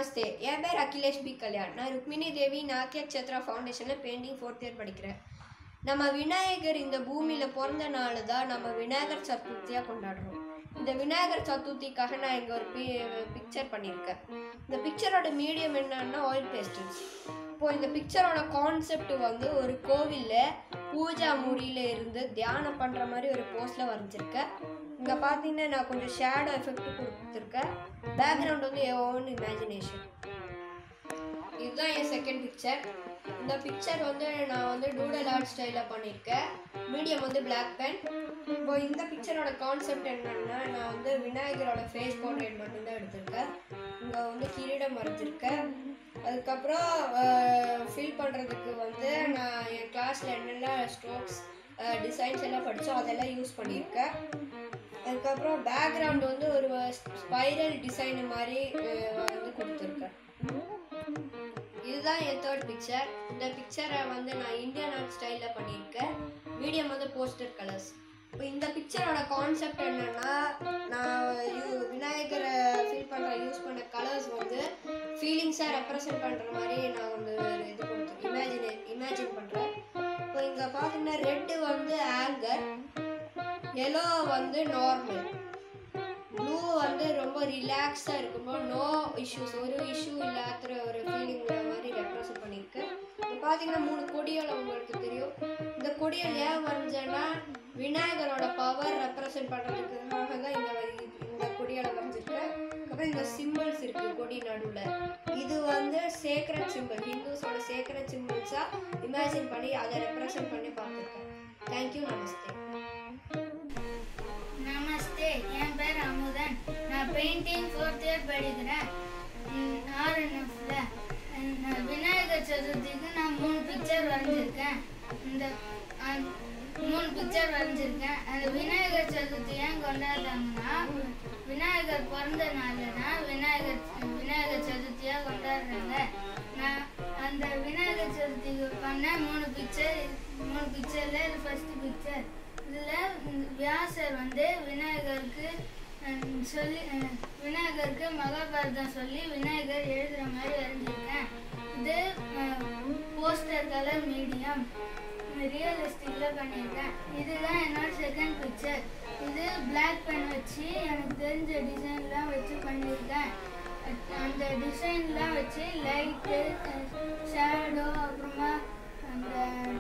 நமஸ்தே என் பேர் அகிலேஷ் பி கல்யாண் நான் ருக்மிணி தேவி நாக்கிய சத்ரா ஃபவுண்டேஷனில் பெயிண்டிங் ஃபோர்த் இயர் படிக்கிறேன் நம்ம விநாயகர் இந்த பூமியில் பிறந்த நாள் தான் நம்ம விநாயகர் சதுர்த்தியாக கொண்டாடுறோம் இந்த விநாயகர் சதுர்த்திக்காக நான் இங்கே ஒரு பி பிக்சர் பண்ணியிருக்கேன் இந்த பிக்சரோட மீடியம் என்னன்னா ஆயில் பேஸ்டல்ஸ் இப்போ இந்த பிக்சரோட கான்செப்ட் வந்து ஒரு கோவிலில் பூஜா முறியில் இருந்து தியானம் பண்ணுற மாதிரி ஒரு போஸ்டில் வரைஞ்சிருக்கேன் இங்கே பார்த்தீங்கன்னா நான் கொஞ்சம் ஷேடோ எஃபெக்ட் கொடுத்துருக்கேன் பேக்ரவுண்ட் வந்து என் ஓன் இமேஜினேஷன் இதுதான் என் செகண்ட் பிக்சர் இந்த பிக்சர் வந்து நான் வந்து டூடல் ஆர்ட் ஸ்டைலில் பண்ணியிருக்கேன் மீடியம் வந்து பிளாக் பென் இப்போ இந்த பிக்சரோட கான்செப்ட் என்னன்னா நான் வந்து விநாயகரோட ஃபேஸ் போர்ட்ரேட் மட்டும்தான் எடுத்திருக்கேன் இங்கே வந்து கிரீடம் வரைஞ்சிருக்கேன் அதுக்கப்புறம் ஃபில் பண்ணுறதுக்கு வந்து நான் என் கிளாஸில் என்னென்ன ஸ்ட்ரோக்ஸ் டிசைன்ஸ் எல்லாம் படித்தோம் அதெல்லாம் யூஸ் பண்ணியிருக்கேன் அதுக்கப்புறம் பேக்ரவுண்ட் வந்து ஒரு ஸ்பைரல் டிசைன் மாதிரி அஹ், வந்து கொடுத்துருக்கேன் இதுதான் என் தேர்ட் பிக்சர் இந்த பிக்சரை வந்து நான் இந்தியன் ஆர்ட் ஸ்டைலில் பண்ணியிருக்கேன் மீடியம் வந்து போஸ்டர் கலர்ஸ் இப்போ இந்த பிக்சரோட கான்செப்ட் என்னன்னா நான் யூ- விநாயகரை ஃபீல் பண்ணுற யூஸ் பண்ண கலர்ஸ் வந்து ஃபீலிங்ஸை ரெப்ரசன்ட் பண்ணுற மாதிரி நான் வந்து ஒரு இது கொடுத்து இமேஜினே இமேஜின் பண்ணுறேன் இப்போ இங்கே பார்த்தீங்கன்னா ரெட்டு வந்து ஆங்கர் எல்லோ வந்து நார்மல் ப்ளூ வந்து ரொம்ப ரிலாக்ஸாக இருக்கும்போது நோ இஷ்யூஸ் ஒரு இஷ்யூ இல்லாத ஒரு ஃபீலிங்கிற மாதிரி ரெப்ரசன்ட் பண்ணியிருக்கு இப்போ பார்த்தீங்கன்னா மூணு கொடிகள் உங்களுக்கு தெரியும் இந்த கொடிகள் ஏன் வரைஞ்சேன்னா விநாயகரோட பவர் ரெப்ரசன்ட் பண்ணுறதுக்காக தான் இந்த வரி- இந்த கொடிகளை வரைஞ்சிருக்கேன் அப்புறம் இந்த சிம்பிள்ஸ் இருக்கு கொடி நடுவில் இது வந்து சேக்ரட் சிம்பிள் ஹிந்துஸோட சேக்ரட் சிம்பிள்ஸாக இமேஜின் பண்ணி அதை ரெப்ரசன்ட் பண்ணி பார்த்துருக்கேன் தேங்க்யூ நமஸ்தே நமஸ்தே என் பேர் அமுதன் நான் பெயிண்டிங் ஃபோர்த் இயர் படிக்கிறேன் ஆர்என்எஃப்ல விநாயகர் சதுர்த்திக்கு நான் மூணு பிக்சர் வரைஞ்சிருக்கேன் இந்த அஹ், மூணு பிக்சர் வரைஞ்சிருக்கேன் அந்த விநாயகர் சதுர்த்தி ஏன் கொண்டாடுறாங்கன்னா விநாயகர் பிறந்த நாள் தான் விநாயகர் விநாயகர் சதுர்த்தியாக கொண்டாடுறாங்க நான் அந்த விநாயகர் சதுர்த்திக்கு பண்ண மூணு பிக்சர் மூணு பிக்சரில் இது ஃபர்ஸ்ட் பிக்சர் இதில் வியாசர் வந்து விநாயகருக்கு ஹம், சொல்லி அஹ், விநாயகருக்கு மகாபாரதம் சொல்லி விநாயகர் எழுதுகிற மாதிரி வரைஞ்சிருக்கேன் இது போஸ்டர் கலர் மீடியம் ரியலிஸ்டிக்கில் பண்ணியிருக்கேன் இதுதான் என்னோட செகண்ட் பிக்சர் இது பிளாக் பென் வச்சு எனக்கு தெரிஞ்ச டிசைன்லாம் வச்சு பண்ணியிருக்கேன் அந்த டிசைன்லாம் வச்சு லைட்டு ஷேடோ அப்புறமா அந்த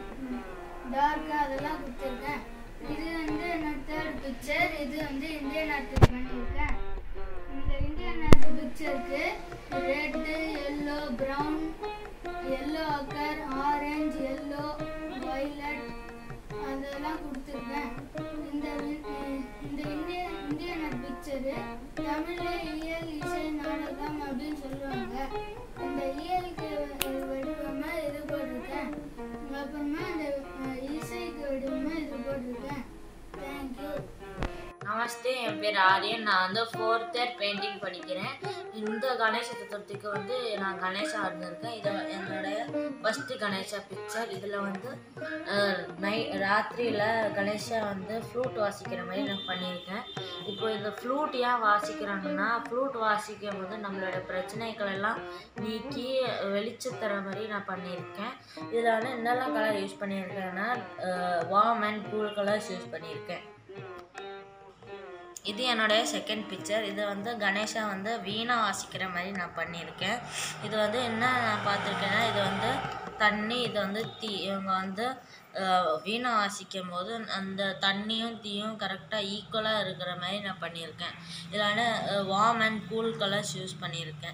டார்க்காக அதெல்லாம் கொடுத்துருக்கேன் இது வந்து என்னோட தேர்ட் பிக்சர் இது வந்து இந்தியன் ஆர்ட் பண்ணியிருக்கேன் இந்த இந்தியன் ஆர்ட் பிக்சருக்கு red yellow brown yellow ochre orange yellow violet அதெல்லாம் கொடுத்துருக்கேன் இந்த வி- அஹ் இந்த இந்திய இந்தியன் ஆர்ட் பிக்சரு தமிழ்ல இயல் இசை நாடகம் அப்படின்னு சொல்லுவாங்க இந்த இயலுக்கு வ- வடிவமா இது போட்டிருக்கேன் அப்புறமா இந்த அஹ், இசைக்கு வடிவமா இது போட்டிருக்கேன் தேங்க்யூ நமஸ்தே என் பேர் ஆரியன் நான் வந்து ஃபோர்த் இயர் பெயிண்டிங் படிக்கிறேன் இந்த கணேச சதுர்த்திக்கு வந்து நான் கணேசா வரைஞ்சிருக்கேன் இது என்னுடைய ஃபஸ்ட்டு கணேசா பிக்சர் இதில் வந்து அஹ், நை ராத்திரியில் கணேசா வந்து ஃப்ளூட் வாசிக்கிற மாதிரி நான் பண்ணியிருக்கேன் இப்போ இந்த ஃப்ளூட் ஏன் வாசிக்கிறாங்கன்னா ஃப்ளூட் வாசிக்கும் போது நம்மளோட பிரச்சனைகள் எல்லாம் நீக்கி வெளிச்சம் தர மாதிரி நான் பண்ணியிருக்கேன் இதில் வந்து என்னெல்லாம் கலர் யூஸ் பண்ணியிருக்கேன்னா warm and cool colours use பண்ணியிருக்கேன் இது என்னுடைய செகண்ட் பிக்சர் இது வந்து கணேஷா வந்து வீணா வாசிக்கிற மாதிரி நான் பண்ணியிருக்கேன் இது வந்து என்ன நான் பார்த்துருக்கேன்னா இது வந்து தண்ணி இது வந்து தீ இவங்க வந்து அஹ், வீணா வாசிக்கும் போது அந்த தண்ணியும் தீயும் கரெக்டாக ஈக்குவலாக இருக்கிற மாதிரி நான் பண்ணியிருக்கேன் இதில் வந்து warm and cool colours use பண்ணியிருக்கேன்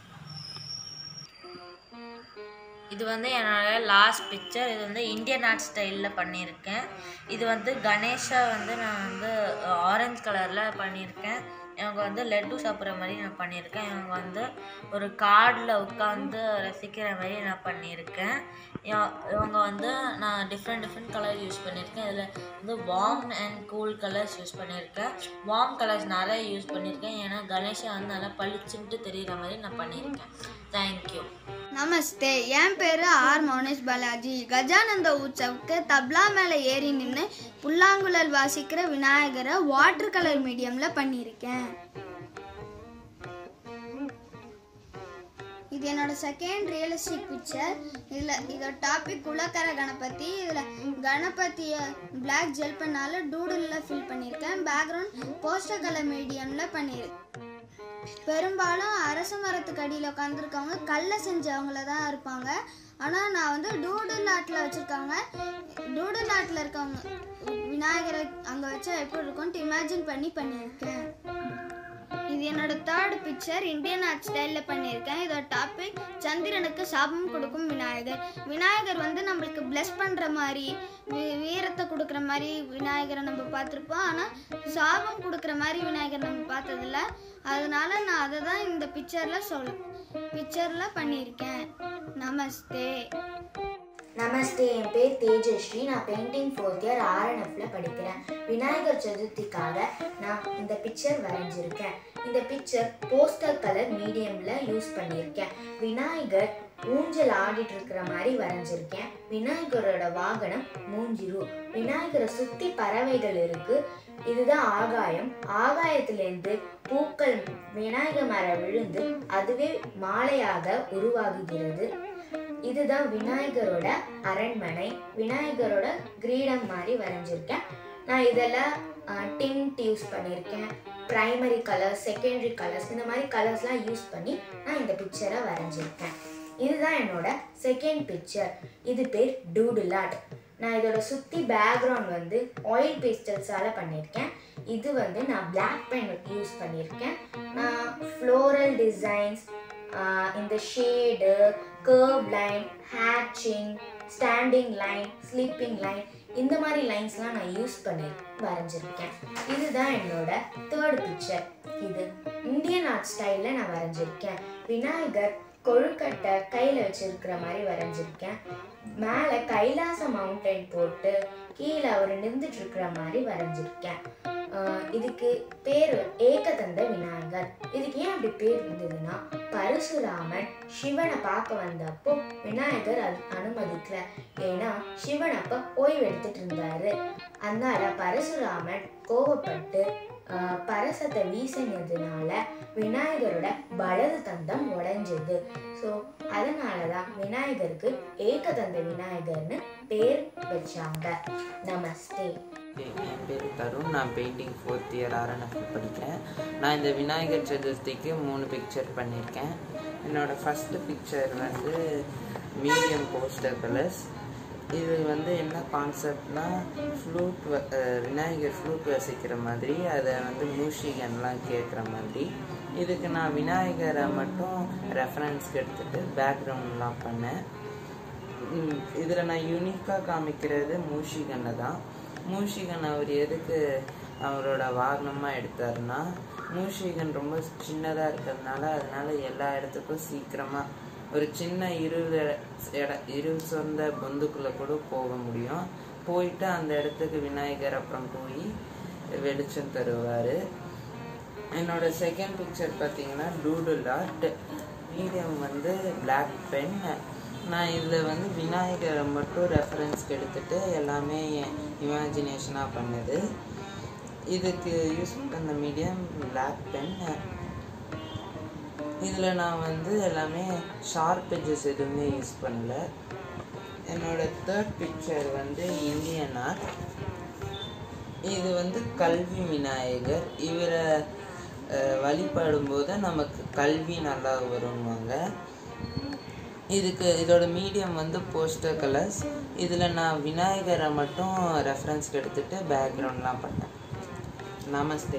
இது வந்து என்னோட லாஸ்ட் பிக்சர் இது வந்து இந்தியன் ஆர்ட் ஸ்டைலில் பண்ணியிருக்கேன் இது வந்து கணேஷா வந்து நான் வந்து ஆரஞ்சு கலரில் பண்ணியிருக்கேன் இவங்க வந்து லட்டு சாப்பிட்ற மாதிரி நான் பண்ணியிருக்கேன் இவங்க வந்து ஒரு கார்டில் உட்காந்து ரசிக்கிற மாதிரி நான் பண்ணியிருக்கேன் இவ- இவங்க வந்து நான் டிஃப்ரெண்ட் டிஃப்ரெண்ட் கலர் யூஸ் பண்ணியிருக்கேன் இதில் வந்து warm and cool colours use பண்ணியிருக்கேன் வார்ம் கலர்ஸ் நிறைய யூஸ் பண்ணியிருக்கேன் ஏன்னா கணேஷா வந்து நல்லா பளிச்சுன்ட்டு தெரிகிற மாதிரி நான் பண்ணியிருக்கேன் தேங்க்யூ நமஸ்தே என் பேரு ஆர் மௌனேஷ் பாலாஜி கஜானந்த உற்சவுக்கு தப்லா மேலே ஏறி நின்று புல்லாங்குழல் வாசிக்கிற விநாயகரை வாட்டர் கலர் மீடியம்ல பண்ணியிருக்கேன் இது என்னோட செகண்ட் ரியலிஸ்டிக் பிக்சர் இதில் இதோட டாபிக் குலக்கர கணபதி இதில் கணபதியை பிளாக் ஜெல் பெண்ணால் டூடில் ஃபில் பண்ணியிருக்கேன் பேக்ரவுண்ட் போஸ்டர் கலர் மீடியமில் பண்ணியிருக்கேன் பெரும்பாலும் அரச மரத்துக்கு அடியில் உட்காந்துருக்கவங்க கல்லை செஞ்சவங்கள தான் இருப்பாங்க ஆனால் நான் வந்து டூடில் ஆட்டில் வச்சுருக்காங்க டூடில் ஆட்டில் இருக்கவங்க விநாயகரை அங்கே வச்சா எப்படி இருக்கும்ட்டு இமேஜின் பண்ணி பண்ணியிருக்கேன் இது என்னோட தேர்ட் பிக்சர் இந்தியன் ஆர்ட் ஸ்டைலில் பண்ணியிருக்கேன் இதோட டாபிக் சந்திரனுக்கு சாபம் கொடுக்கும் விநாயகர் விநாயகர் வந்து நம்மளுக்கு bless பண்ணுற மாதிரி வீ- வீரத்தை கொடுக்குற மாதிரி விநாயகரை நம்ம பார்த்துருப்போம் ஆனால் சாபம் கொடுக்குற மாதிரி விநாயகர் நம்ம பார்த்ததில்ல அதனால நான் அதை தான் இந்த பிக்சரில் சொல் பிக்சரில் பண்ணியிருக்கேன் நமஸ்தே நமஸ்தே என் பேர் தேஜஸ்ரீ நான் பெயிண்டிங் ஃபோர்த் இயர் ஆர்என்எஃப்ல படிக்கிறேன் விநாயகர் சதுர்த்திக்காக நான் இந்த பிக்சர் வரைஞ்சிருக்கேன் இந்த பிக்சர் போஸ்டர் கலர் மீடியம்ல யூஸ் பண்ணியிருக்கேன் விநாயகர் ஊஞ்சல் ஆடிட்டு இருக்கிற மாதிரி வரைஞ்சிருக்கேன் விநாயகரோட வாகனம் மூஞ்சிரு விநாயகரை சுத்தி பறவைகள் இருக்கு இதுதான் ஆகாயம் ஆகாயத்திலேருந்து பூக்கள் விநாயகர் மேல விழுந்து அதுவே மாலையாக உருவாகுகிறது இதுதான் விநாயகரோட அரண்மனை விநாயகரோட கிரீடம் மாதிரி வரைஞ்சிருக்கேன் நான் இதெல்லாம் டிண்ட் யூஸ் பண்ணியிருக்கேன் ப்ரைமரி கலர்ஸ் செகண்டரி கலர்ஸ் இந்த மாதிரி கலர்ஸ்லாம் யூஸ் பண்ணி நான் இந்த பிக்சரை வரைஞ்சிருக்கேன் இதுதான் என்னோட செகண்ட் பிக்சர் இது பேர் டூடில் ஆர்ட் நான் இதோட சுற்றி பேக்ரவுண்ட் வந்து ஆயில் பேஸ்டல்ஸால் பண்ணியிருக்கேன் இது வந்து நான் Black pen யூஸ் பண்ணியிருக்கேன் நான் ஃப்ளோரல் டிசைன்ஸ் இந்த ஷேடு கர்வ் லைன் ஹேட்சிங் ஸ்டாண்டிங் லைன் ஸ்லீப்பிங் லைன் இந்த மாதிரி லைன்ஸ்லாம் நான் யூஸ் பண்ணி வரைஞ்சிருக்கேன் இதுதான் என்னோட தேர்ட் பிக்சர் இது இந்தியன் ஆர்ட் ஸ்டைலில் நான் வரைஞ்சிருக்கேன் விநாயகர் கொழுக்கட்டை கையில் வச்சிருக்கிற மாதிரி வரைஞ்சிருக்கேன் மேலே கைலாச மவுண்டன் போட்டு கீழே அவர் நின்றுட்டு இருக்கிற மாதிரி வரைஞ்சிருக்கேன் ஆஹ் இதுக்கு பேர் ஏகதந்த விநாயகர் இதுக்கு ஏன் அப்படி பேர் வந்ததுன்னா பரசுராமன் சிவனை பார்க்க வந்தப்போ விநாயகர் அது அனுமதிக்கல ஏன்னா சிவன் அப்ப ஓய்வு எடுத்துட்டு இருந்தாரு அதனால பரசுராமன் கோவப்பட்டு ஆஹ் பரசத்தை வீசினதுனால விநாயகரோட வலது தந்தம் உடைஞ்சது ஸோ அதனால தான் விநாயகருக்கு ஏகதந்த விநாயகர்னு பேர் வச்சாங்க நமஸ்தே என் பேர் தருண் நான் பெயிண்டிங் ஃபோர்த் இயர் ஆர்என்எஃப் படிக்கிறேன் நான் இந்த விநாயகர் சதுர்த்திக்கு மூணு பிக்சர் பண்ணியிருக்கேன் என்னோடய ஃபஸ்ட்டு பிக்சர் வந்து மீடியம் போஸ்டர் கலர்ஸ் இது வந்து என்ன கான்செப்ட்னா ஃப்ளூட் விநாயகர் ஃப்ளூட் வசிக்கிற மாதிரி அதை வந்து மூஷிகன்லாம் கேட்குற மாதிரி இதுக்கு நான் விநாயகரை மட்டும் ரெஃபரன்ஸ்க்கு எடுத்துகிட்டு பேக்ரவுண்ட்லாம் பண்ணேன் இதில் நான் யூனிக்காக காமிக்கிறது மூஷிகனை தான் மூஷிகன் அவர் எதுக்கு அவரோட வாகனமாக எடுத்தாருன்னா மூஷிகன் ரொம்ப சின்னதாக இருக்கிறதுனால அதனால எல்லா இடத்துக்கும் சீக்கிரமாக ஒரு சின்ன இரு இட இரு சொந்த பொந்துக்குள்ளே கூட போக முடியும் போயிட்டு அந்த இடத்துக்கு விநாயகர் அப்புறம் போய் வெளிச்சம் தருவார் என்னோட செகண்ட் பிக்சர் பார்த்தீங்கன்னா டூடுல் ஆர்ட் மீடியம் வந்து Black பென் நான் இதில் வந்து விநாயகரை மட்டும் ரெஃபரன்ஸ்க்கு எடுத்துட்டு எல்லாமே இமேஜினேஷனாக பண்ணது இதுக்கு யூஸ் பண்ண மீடியம் Black பென் இதில் நான் வந்து எல்லாமே ஷார்ப் எட்ஜஸ் எதுவுமே யூஸ் பண்ணல என்னோட தேர்ட் பிக்சர் வந்து இந்தியன் ஆர்ட் இது வந்து கல்வி விநாயகர் இவரை அஹ், வழிபடும்போது நமக்கு கல்வி நல்லா வருவாங்க இதுக்கு இதோட மீடியம் வந்து போஸ்டர் கலர்ஸ் இதில் நான் விநாயகரை மட்டும் ரெஃபரன்ஸ்க்கு எடுத்துட்டு பேக்ரவுண்ட்லாம் பண்ணேன் நமஸ்தே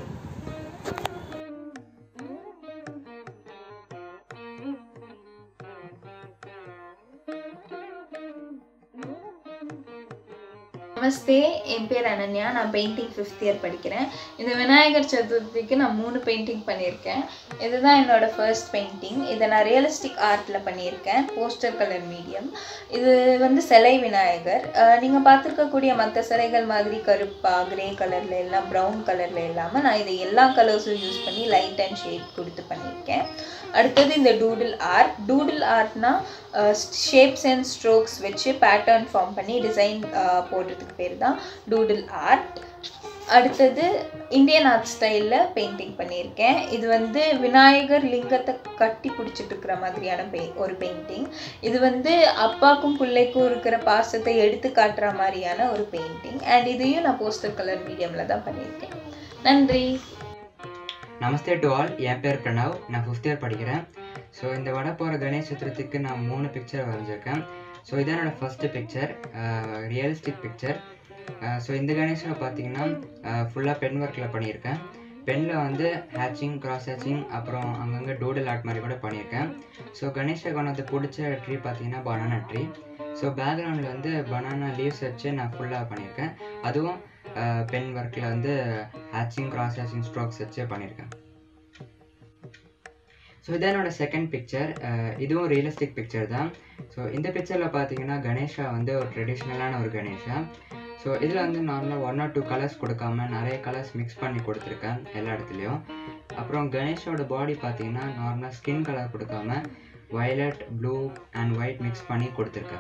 நமஸ்தே என் பேர் அனன்யா நான் பெயிண்டிங் ஃபிஃப்த் இயர் படிக்கிறேன் இந்த விநாயகர் சதுர்த்திக்கு நான் மூணு பெயிண்டிங் பண்ணியிருக்கேன் இதுதான் என்னோட ஃபர்ஸ்ட் பெயிண்டிங் இதை நான் ரியலிஸ்டிக் ஆர்ட்டில் பண்ணியிருக்கேன் போஸ்டர் கலர் மீடியம் இது வந்து சிலை விநாயகர் நீங்கள் பார்த்துருக்கக்கூடிய மற்ற சிலைகள் மாதிரி கருப்பா கிரே கலரில் எல்லாம் ப்ரௌன் கலரில் இல்லாமல் நான் இதை எல்லா கலர்ஸும் யூஸ் பண்ணி லைட் அண்ட் ஷேட் கொடுத்து பண்ணியிருக்கேன் அடுத்தது இந்த டூடில் ஆர்ட் டூடில் ஆர்ட்னா ஷேப்ஸ் அண்ட் ஸ்ட்ரோக்ஸ் வச்சு பேட்டர்ன் ஃபார்ம் பண்ணி டிசைன் போடுறதுக்கு பேர் தான் டூடில் ஆர்ட் அடுத்தது இந்தியன் ஆர்ட் ஸ்டைலில் பெயிண்டிங் பண்ணியிருக்கேன் இது வந்து விநாயகர் லிங்கத்தை கட்டி பிடிச்சிட்டு இருக்கிற மாதிரியான பெய் ஒரு பெயிண்டிங் இது வந்து அப்பாக்கும் பிள்ளைக்கும் இருக்கிற பாசத்தை எடுத்து காட்டுற மாதிரியான ஒரு பெயிண்டிங் அண்ட் இதையும் நான் போஸ்டர் கலர் மீடியமில் தான் பண்ணியிருக்கேன் நன்றி நமஸ்தே டு ஆல் என் பேர் பிரணவ் நான் ஃபிஃப்த் இயர் படிக்கிறேன் ஸோ இந்த வட போகிற கணேஷ் சதுர்த்திக்கு நான் மூணு பிக்சர் வரைஞ்சிருக்கேன் ஸோ இதான் என்னோடய first picture realistic picture so இந்த கணேஷை பார்த்தீங்கன்னா ஃபுல்லாக பென் ஒர்க்கில் பண்ணியிருக்கேன் பெனில் வந்து ஹேச்சிங் கிராஸ் ஹேச்சிங் அப்புறம் அங்கங்கே டூடல் ஆர்ட் மாதிரி கூட பண்ணியிருக்கேன் ஸோ கணேஷை கொண்டாந்து பிடிச்ச ட்ரீ பார்த்தீங்கன்னா பனானா ட்ரீ ஸோ பேக்ரவுண்டில் வந்து பனானா லீவ்ஸ் வச்சு நான் ஃபுல்லாக பண்ணியிருக்கேன் அதுவும் பென் ஒர்க்கில் வந்து ஹேச்சிங் கிராஸ் ஹேச்சிங் ஸ்ட்ரோக்ஸ் வச்சு பண்ணியிருக்கேன் ஸோ இதான் என்னோட செகண்ட் பிக்சர் இதுவும் ரியலிஸ்டிக் பிக்சர் தான் ஸோ இந்த பிக்சரில் பார்த்தீங்கன்னா கணேஷா வந்து ஒரு ட்ரெடிஷ்னலான ஒரு கணேஷா ஸோ இதில் வந்து நார்மலாக ஒன் ஆர் டூ கலர்ஸ் கொடுக்காம நிறைய கலர்ஸ் மிக்ஸ் பண்ணி கொடுத்துருக்கேன் எல்லா இடத்துலையும் அப்புறம் கணேஷோட பாடி பார்த்தீங்கன்னா நார்மலாக ஸ்கின் கலர் கொடுக்காம violet blue and white mix பண்ணி கொடுத்துருக்கேன்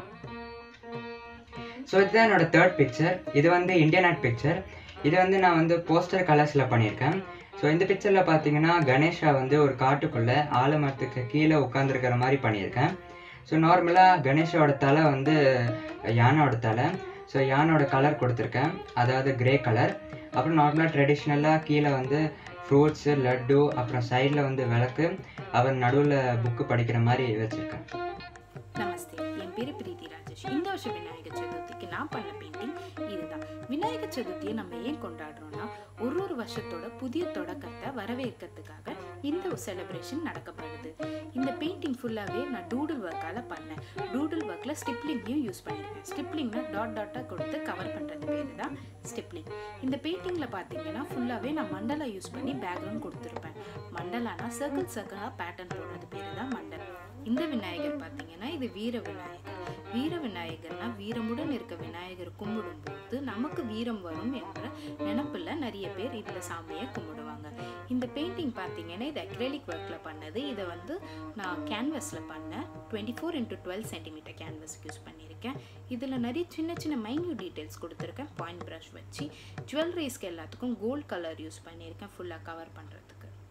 ஸோ இதுதான் என்னோட தேர்ட் பிக்சர் இது வந்து இந்தியன் ஆர்ட் பிக்சர் இது வந்து நான் வந்து போஸ்டர் கலர்ஸில் பண்ணியிருக்கேன் ஸோ இந்த பிக்சரில் பார்த்தீங்கன்னா கணேஷா வந்து ஒரு காட்டுக்குள்ளே ஆலமரத்துக்கு கீழே உட்காந்துருக்கிற மாதிரி பண்ணியிருக்கேன் ஸோ நார்மலாக கணேஷோட தலை வந்து யானோட தலை ஸோ யானோட கலர் கொடுத்துருக்கேன் அதாவது கிரே கலர் அப்புறம் நார்மலாக ட்ரெடிஷ்னலாக கீழே வந்து ஃப்ரூட்ஸு லட்டு அப்புறம் சைடில் வந்து விளக்கு அப்புறம் நடுவில் புக்கு படிக்கிற மாதிரி வச்சுருக்கேன் நமஸ்தே என் பேரு பிரீத்தி ராஜேஷ் இந்த வருஷம் விநாயகர் சதுர்த்திக்கு நான் பண்ண பெயிண்டிங் இதுதான் விநாயகர் சதுர்த்தியை நம்ம ஏன் கொண்டாடுறோம்னா ஒரு ஒரு வருஷத்தோட புதிய தொடக்கத்தை வரவேற்கிறதுக்காக இந்த செலிப்ரேஷன் நடக்கப்படுது இந்த பெயிண்டிங் ஃபுல்லாகவே நான் டூடில் ஒர்க்கால் பண்ணேன் டூடில் ஒர்க்கில் ஸ்டிப்லிங்கையும் யூஸ் பண்ணியிருக்கேன் ஸ்டிப்லிங்னா டாட் டாட்டாக கொடுத்து கவர் பண்ணுறது பேர் தான் ஸ்டிப்லிங் இந்த பெயிண்டிங்கில் பார்த்தீங்கன்னா ஃபுல்லாகவே நான் மண்டலா யூஸ் பண்ணி பேக்ரவுண்ட் கொடுத்துருப்பேன் மண்டலானா சர்க்கிள் சர்க்கிளாக பேட்டர்ன் போடுறது பேர் தான் மண்டல் இந்த விநாயகர் பார்த்தீங்கன்னா இது வீர விநாயகர் வீர விநாயகர்னா வீரமுடன் இருக்க விநாயகர் கும்பிடும் போது நமக்கு வீரம் வரும் என்ற நினப்புல நிறைய பேர் இந்த சாமியை கும்பிடுவாங்க இந்த பெயிண்டிங் பார்த்தீங்கன்னா இது அக்ரலிக் ஒர்க்கில் பண்ணது இதை வந்து நான் கேன்வஸில் பண்ணேன் twenty four into twelve centimetre கேன்வஸ்க்கு யூஸ் பண்ணியிருக்கேன் இதில் நிறைய சின்ன சின்ன மைன்யூட் டீட்டெயில்ஸ் கொடுத்துருக்கேன் பாயிண்ட் ப்ரஷ் வச்சு ஜுவல்லரிஸ்க்கு எல்லாத்துக்கும் கோல்ட் கலர் யூஸ் பண்ணியிருக்கேன் ஃபுல்லாக கவர் பண்ணுறதுக்கு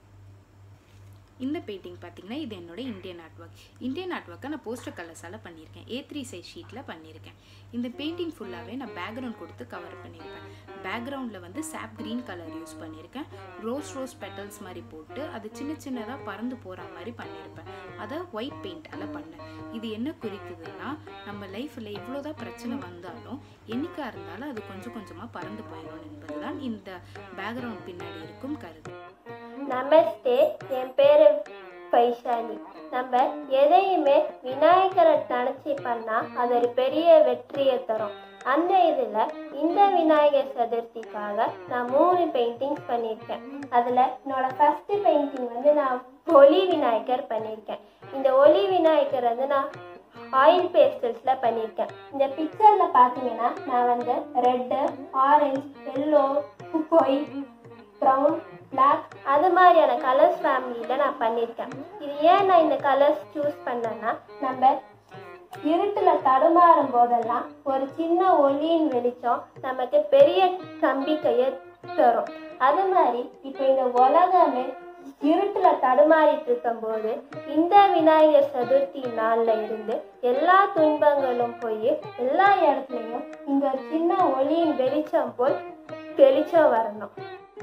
இந்த பெயிண்டிங் பார்த்தீங்கன்னா இது என்னோட Indian art work Indian art ஒர்க்கை நான் போஸ்டர் கலர்ஸால் பண்ணியிருக்கேன் ஏ த்ரீ சைஸ் ஷீட்டில் பண்ணியிருக்கேன் இந்த பெயிண்டிங் ஃபுல்லாகவே நான் பேக்ரவுண்ட் கொடுத்து கவர் பண்ணியிருப்பேன் பேக்ரவுண்டில் வந்து சாப் க்ரீன் கலர் யூஸ் பண்ணியிருக்கேன் ரோஸ் ரோஸ் பெட்டல்ஸ் மாதிரி போட்டு அது சின்ன சின்னதாக பறந்து போகிற மாதிரி பண்ணியிருப்பேன் அதை ஒயிட் பெயிண்டால் பண்ணேன் இது என்ன குறிக்குதுன்னா நம்ம லைஃப்பில் இவ்வளோதான் பிரச்சனை வந்தாலும் என்னைக்கா இருந்தாலும் அது கொஞ்சம் கொஞ்சமாக பறந்து போயிடும் என்பதுதான் இந்த பேக்ரவுண்ட் பின்னாடி இருக்கும் கருத்து நமஸ்தே என் பேரு வைஷாலி நம்ம எதையுமே விநாயகரை நினச்சி பண்ணா அது ஒரு பெரிய வெற்றியை தரும் அந்த இதில் இந்த விநாயகர் சதுர்த்திக்காக நான் மூணு பெயிண்டிங்ஸ் பண்ணியிருக்கேன் அதில் என்னோட ஃபர்ஸ்ட் பெயிண்டிங் வந்து நான் ஒளி விநாயகர் பண்ணியிருக்கேன் இந்த ஒளி விநாயகர் வந்து நான் ஆயில் பேஸ்டல்ஸில் பண்ணியிருக்கேன் இந்த பிக்சரில் பார்த்தீங்கன்னா நான் வந்து red orange yellow white brown black அது மாதிரியான கலர்ஸ் ஃபேமிலியில் நான் பண்ணியிருக்கேன் இது ஏன் நான் இந்த கலர்ஸ் சூஸ் பண்ணேன்னா நம்ம இருட்டில் தடுமாறும் போதெல்லாம் ஒரு சின்ன ஒளியின் வெளிச்சம் நமக்கு பெரிய நம்பிக்கையை தரும் அது மாதிரி இப்போ இந்த உலகமே இருட்டுல தடுமாறிட்டு இருக்கும்போது இந்த விநாயகர் சதுர்த்தி நாள்ல இருந்து எல்லா துன்பங்களும் போய் எல்லா இடத்துலையும் இங்க ஒரு சின்ன ஒளியின் வெளிச்சம் போய் வெளிச்சம் வரணும்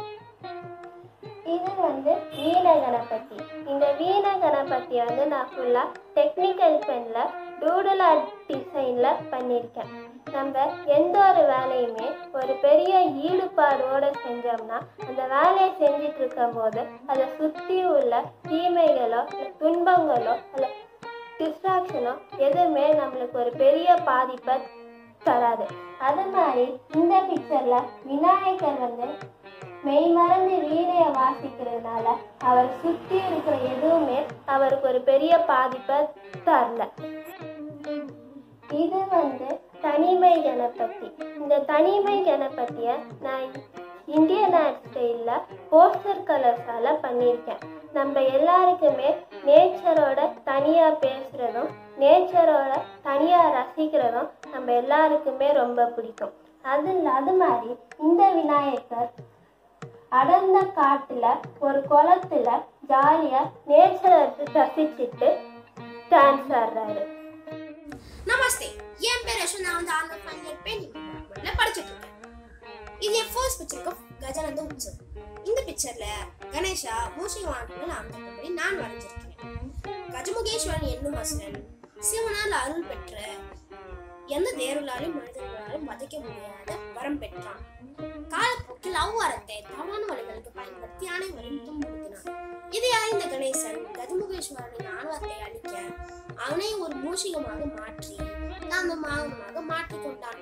இது வந்து வீண கணபதி இந்த வீண கணபதி வந்து நான் ஃபுல்லாக டெக்னிக்கல் பெனில் டூடல் ஆர்ட் டிசைனில் பண்ணியிருக்கேன் நம்ம எந்த ஒரு வேலையுமே ஒரு பெரிய ஈடுபாடோடு செஞ்சோம்னா அந்த வேலையை செஞ்சுட்டு இருக்கும்போது அதை சுற்றி உள்ள தீமைகளோ இல்ல துன்பங்களோ அல்ல டிஸ்ட்ராக்ஷனோ எதுவுமே நம்மளுக்கு ஒரு பெரிய பாதிப்பை தராது அது மாதிரி இந்த பிக்சரில் விநாயகர் வந்து மெய் மறந்து வீணையை வாசிக்கிறதுனால அவர் சுற்றி இருக்கிற எதுவுமே அவருக்கு ஒரு பெரிய பாதிப்பை தரல இது வந்து தனிமை கணபதி இந்த தனிமை கணபதியை நான் இந்தியன் ஆர்ட் ஸ்டைலில் போஸ்டர் கலர்ஸால் பண்ணியிருக்கேன் நம்ம எல்லாருக்குமே நேச்சரோட தனியாக பேசுகிறதும் நேச்சரோட தனியாக ரசிக்கிறதும் நம்ம எல்லாருக்குமே ரொம்ப பிடிக்கும் அது அது மாதிரி இந்த விநாயகர் அடர்ந்த காட்டுல ஒரு குளத்துல ஜாலியா நேச்சரை ரசிச்சுட்டு டான்ஸ் ஆடுறாரு நமஸ்தே என் பேர் யசோதா நான் வந்து ஆந்திர ஃபைனல் பெயிண்டிங் டிபார்ட்மெண்ட்ல படிச்சுட்டு இருக்கேன் இது என் first picture of Gajananda Utsav இந்த பிக்சர்ல கணேஷா மூஷிக வாங்கிட்டு நான் அமைக்கப்படி நான் வரைஞ்சிருக்கேன் கஜமுகேஸ்வரன் என்னும் அசுரன் சிவனால் அருள் பெற்ற எந்த தேவர்களாலும் மனிதர்களாலும் வதைக்க முடியாத வரம் பெற்றான் காலப்போக்கில் அவ்வரத்தை தவறான வழிகளுக்கு பயன்படுத்தி அனைவரையும் துன்புறுத்தினான் இதை அறிந்த கணேசன் கஜமுகேஸ்வரனின் ஆணவத்தை அழிக்க அவனை ஒரு மூஷிகமாக மாற்றி காந்தமாக மாற்றிக் கொண்டான்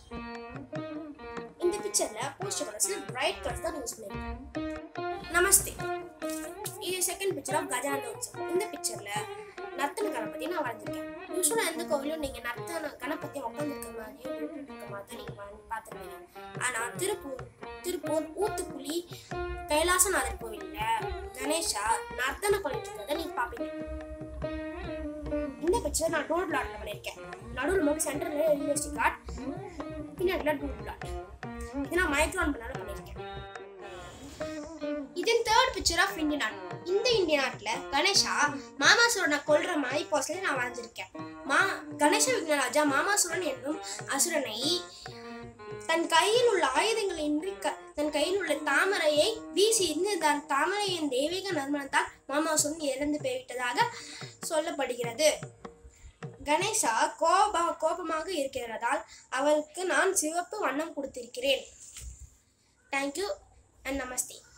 இந்த பிக்சர்ல போஸ்டர் கலர்ஸ்ல பிரைட் கலர்ஸ் தான் யூஸ் பண்ணிருக்கேன் நமஸ்தே இது செகண்ட் பிக்சர் ஆஃப் கஜானந்த உற்சவம் இந்த பிக்சர்ல நர்த்தன கணபதி நான் வரைஞ்சிருக்கேன் யூஸ்வலா எந்த கோவிலும் நீங்க நர்த்தன கணபதி உட்காந்துருக்க மாதிரியும் நின்னுட்டு இருக்க மாதிரி நீங்க வந்து பார்த்துருப்பீங்க ஆனா திருப்பூர் திருப்பூர் ஊத்துக்குழி கைலாசநாதர் கோவில்ல கணேஷா நர்த்தன பண்ணிட்டு இருக்கிறத நீங்க பாப்பீங்க இந்த பிக்சர் நான் டோர் பிளாட்ல பண்ணியிருக்கேன் நடுவில் மட்டும் சென்டர்ல யூனிவர்சிட்டி கார்டு பின்னாடில டூர் பிளாட் இது நான் மைக்ரான் பண்ணால பண்ணியிருக்கேன் இதன் third picture of Indian art இந்த இந்தியன் ஆர்ட்ல கணேஷா மாமாசுரனை கொல்ற மாதிரி போஸ்ட்ல நான் வரைஞ்சிருக்கேன் மா கணேச விக்னராஜா மாமாசுரன் என்னும் அசுரனை தன் கையில் உள்ள ஆயுதங்கள் இன்றி க- தன் கையில் உள்ள தாமரையை வீசி இருந்து தன் தாமரையின் தெய்வீக நறுமணத்தால் மாமாசுரன் இறந்து போய்விட்டதாக சொல்லப்படுகிறது கணேசா கோப கோபமாக இருக்கிறதால் அவளுக்கு நான் சிவப்பு வண்ணம் கொடுத்திருக்கிறேன் தேங்க்யூ அண்ட் நமஸ்தே